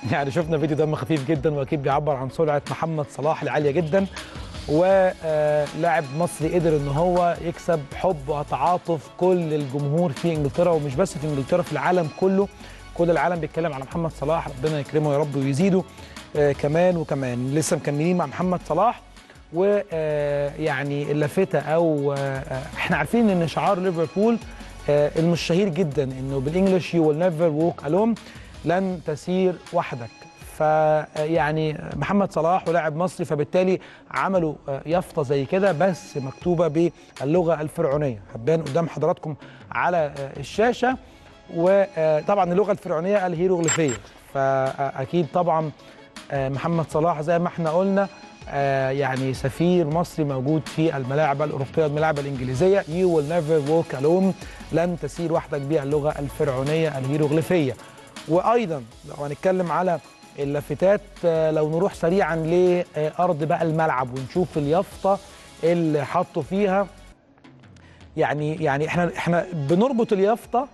يعني شفنا فيديو دم خفيف جدا واكيد بيعبر عن سرعه محمد صلاح العاليه جدا ولاعب مصري قدر ان هو يكسب حب وتعاطف كل الجمهور في انجلترا ومش بس في انجلترا في العالم كله كل العالم بيتكلم على محمد صلاح ربنا يكرمه يا رب ويزيده آه كمان وكمان لسه مكملين مع محمد صلاح ويعني اللافته او آه احنا عارفين ان شعار ليفربول آه المش شهير جدا انه بالانجلش يو ويل نيفر ووك الون لن تسير وحدك فيعني محمد صلاح ولاعب مصري فبالتالي عملوا يافطه زي كده بس مكتوبه باللغه الفرعونيه هتبان قدام حضراتكم على الشاشه وطبعا اللغه الفرعونيه الهيروغليفيه فاكيد طبعا محمد صلاح زي ما احنا قلنا يعني سفير مصري موجود في الملاعب الاوروبيه والملاعب الانجليزيه يو ويل نيفر ووك الون لن تسير وحدك باللغه الفرعونيه الهيروغليفيه وايضا لو هنتكلم على اللافتات لو نروح سريعا لارض بقى الملعب ونشوف اليافطه اللي حطوا فيها يعني يعني احنا احنا بنربط اليافطه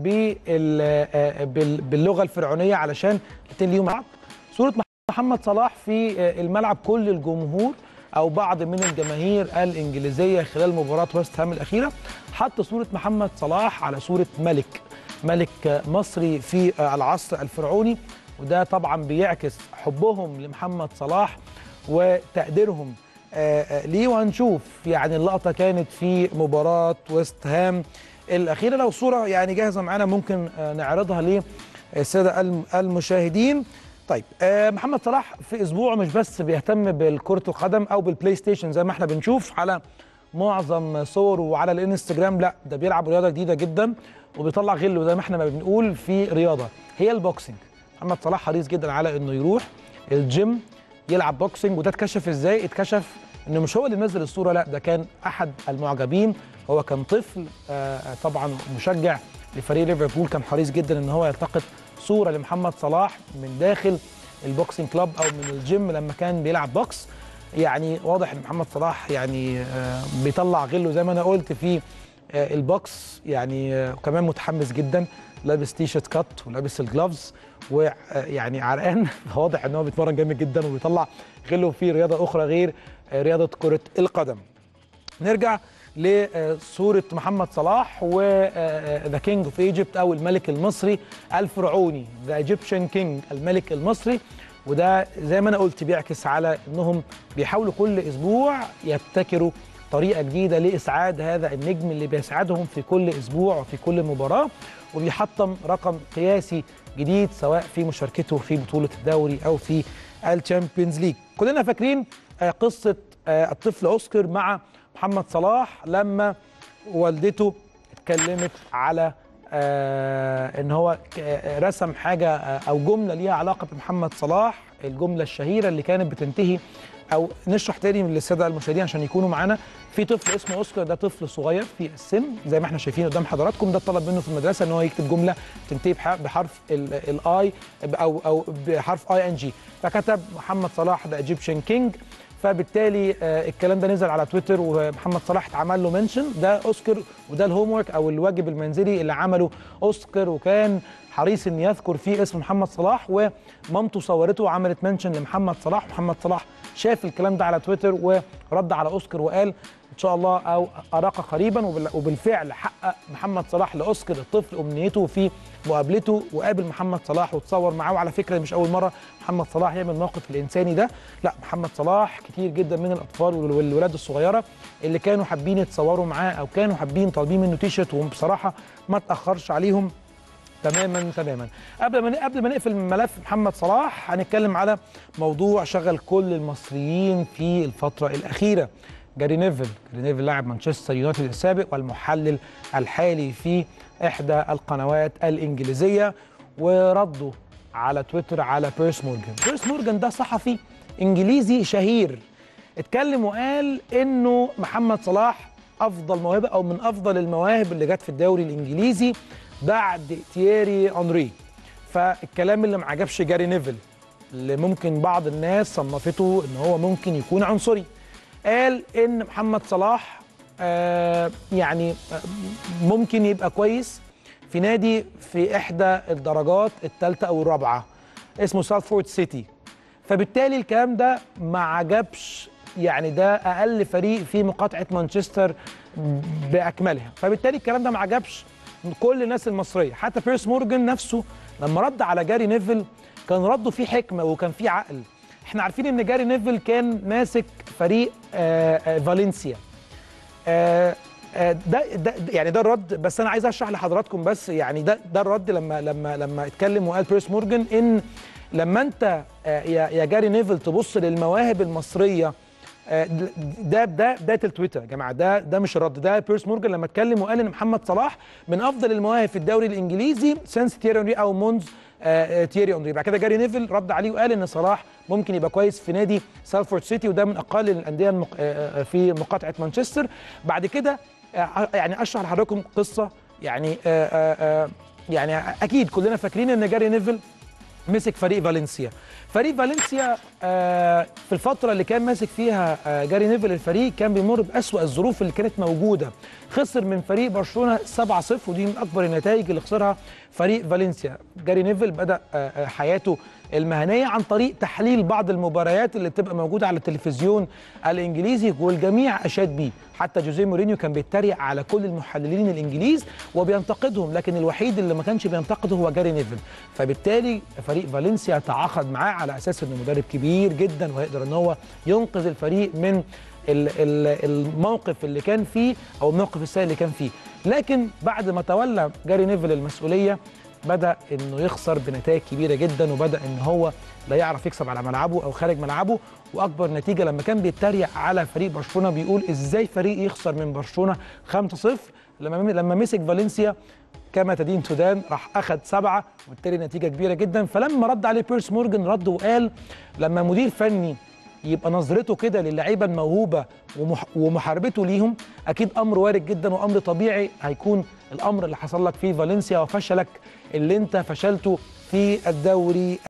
باللغه الفرعونيه علشان الاثنين ليهم بعض صوره محمد صلاح في الملعب كل الجمهور او بعض من الجماهير الانجليزيه خلال مباراه ويست هام الاخيره حط صوره محمد صلاح على صوره ملك ملك مصري في العصر الفرعوني وده طبعا بيعكس حبهم لمحمد صلاح وتقديرهم ليه وهنشوف يعني اللقطه كانت في مباراه ويست هام الاخيره لو صوره يعني جاهزه معانا ممكن نعرضها للساده المشاهدين طيب محمد صلاح في اسبوع مش بس بيهتم بالكره القدم او بالبلاي ستيشن زي ما احنا بنشوف على معظم صوره وعلى الانستجرام لا ده بيلعب رياضه جديده جدا وبيطلع غله زي ما احنا ما بنقول في رياضه هي البوكسنج محمد صلاح حريص جدا على انه يروح الجيم يلعب بوكسنج وده اتكشف ازاي اتكشف انه مش هو اللي نزل الصوره لا ده كان احد المعجبين هو كان طفل آه طبعا مشجع لفريق ليفربول كان حريص جدا ان هو يلتقط صوره لمحمد صلاح من داخل البوكسنج كلاب او من الجيم لما كان بيلعب بوكس يعني واضح ان محمد صلاح يعني آه بيطلع غله زي ما انا قلت في آه البوكس يعني وكمان متحمس جدا لابس تي شيرت كات ولابس الجلافز ويعني عرقان واضح ان هو بيتمرن جامد جدا وبيطلع غله في رياضه اخرى غير رياضه كره القدم. نرجع لصوره محمد صلاح و ذا كينج اوف ايجيبت او الملك المصري الفرعوني ذا ايجيبشن كينج الملك المصري وده زي ما انا قلت بيعكس على انهم بيحاولوا كل اسبوع يبتكروا طريقه جديده لاسعاد هذا النجم اللي بيسعدهم في كل اسبوع وفي كل مباراه وبيحطم رقم قياسي جديد سواء في مشاركته في بطوله الدوري او في الشامبيونز ليج كلنا فاكرين قصه الطفل اوسكار مع محمد صلاح لما والدته اتكلمت على ان هو رسم حاجه او جمله ليها علاقه بمحمد صلاح الجمله الشهيره اللي كانت بتنتهي او نشرح تاني للساده المشاهدين عشان يكونوا معانا في طفل اسمه اوسكار ده طفل صغير في السن زي ما احنا شايفين قدام حضراتكم ده طلب منه في المدرسه ان هو يكتب جمله تنتهي بحرف الاي او او بحرف اي ان جي فكتب محمد صلاح ذا ايجيبشن كينج فبالتالي الكلام ده نزل على تويتر ومحمد صلاح اتعمل له منشن ده اوسكار وده الهوم ورك او الواجب المنزلي اللي عمله اوسكار وكان حريص ان يذكر فيه اسم محمد صلاح ومامته صورته وعملت منشن لمحمد صلاح محمد صلاح شاف الكلام ده على تويتر ورد على اوسكار وقال ان شاء الله او اراك قريبا وبالفعل حقق محمد صلاح لاوسكار الطفل امنيته في مقابلته وقابل محمد صلاح وتصور معاه وعلى فكره مش اول مره محمد صلاح يعمل الموقف الانساني ده لا محمد صلاح كتير جدا من الاطفال والولاد الصغيره اللي كانوا حابين يتصوروا معاه او كانوا حابين طالبين منه تيشرت وبصراحه ما تاخرش عليهم تماما تماما قبل ما قبل ما نقفل ملف محمد صلاح هنتكلم على موضوع شغل كل المصريين في الفتره الاخيره جاري نيفل جاري نيفل لاعب مانشستر يونايتد السابق والمحلل الحالي في احدى القنوات الانجليزيه ورده على تويتر على بيرس مورجان بيرس مورجان ده صحفي انجليزي شهير اتكلم وقال انه محمد صلاح افضل موهبه او من افضل المواهب اللي جت في الدوري الانجليزي بعد تييري اونري فالكلام اللي ما عجبش جاري نيفل اللي ممكن بعض الناس صنفته ان هو ممكن يكون عنصري قال ان محمد صلاح آه يعني آه ممكن يبقى كويس في نادي في احدى الدرجات الثالثه او الرابعه اسمه سالفورد سيتي فبالتالي الكلام ده ما عجبش يعني ده اقل فريق في مقاطعه مانشستر باكملها فبالتالي الكلام ده ما عجبش كل الناس المصريه حتى بيرس مورجان نفسه لما رد على جاري نيفل كان رده فيه حكمه وكان فيه عقل احنا عارفين ان جاري نيفل كان ماسك فريق آآ آآ فالنسيا آآ ده, ده يعني ده الرد بس انا عايز اشرح لحضراتكم بس يعني ده ده الرد لما لما لما اتكلم وقال بيرس مورجان ان لما انت يا يا جاري نيفل تبص للمواهب المصريه ده ده بدايه التويتر يا جماعه ده ده مش الرد ده بيرس مورجان لما اتكلم وقال ان محمد صلاح من افضل المواهب في الدوري الانجليزي سينس تيري اونري او مونز آه تيري اونري بعد كده جاري نيفل رد عليه وقال ان صلاح ممكن يبقى كويس في نادي سالفورد سيتي وده من اقل الانديه المق... آه في مقاطعه مانشستر بعد كده آه يعني اشرح لحضراتكم قصه يعني يعني اكيد كلنا فاكرين ان جاري نيفل مسك فريق فالنسيا فريق فالنسيا في الفترة اللي كان ماسك فيها جاري نيفل الفريق كان بيمر بأسوأ الظروف اللي كانت موجودة خسر من فريق برشلونة 7-0 ودي من أكبر النتائج اللي خسرها فريق فالنسيا جاري نيفل بدأ حياته المهنية عن طريق تحليل بعض المباريات اللي بتبقى موجودة على التلفزيون الإنجليزي والجميع أشاد بيه حتى جوزيه مورينيو كان بيتريق على كل المحللين الإنجليز وبينتقدهم لكن الوحيد اللي ما كانش بينتقده هو جاري نيفل فبالتالي فريق فالنسيا تعاقد معاه على أساس إنه مدرب كبير جدا وهيقدر إن هو ينقذ الفريق من الموقف اللي كان فيه أو الموقف السيء اللي كان فيه لكن بعد ما تولى جاري نيفل المسؤولية بدا انه يخسر بنتائج كبيره جدا وبدا ان هو لا يعرف يكسب على ملعبه او خارج ملعبه واكبر نتيجه لما كان بيتريق على فريق برشلونه بيقول ازاي فريق يخسر من برشلونه 5-0 لما لما مسك فالنسيا كما تدين تدان راح اخذ سبعه وبالتالي نتيجه كبيره جدا فلما رد عليه بيرس مورجان رد وقال لما مدير فني يبقى نظرته كده للعيبه الموهوبه ومح ومحاربته ليهم اكيد امر وارد جدا وامر طبيعي هيكون الامر اللي حصل لك في فالنسيا وفشلك اللي انت فشلته في الدوري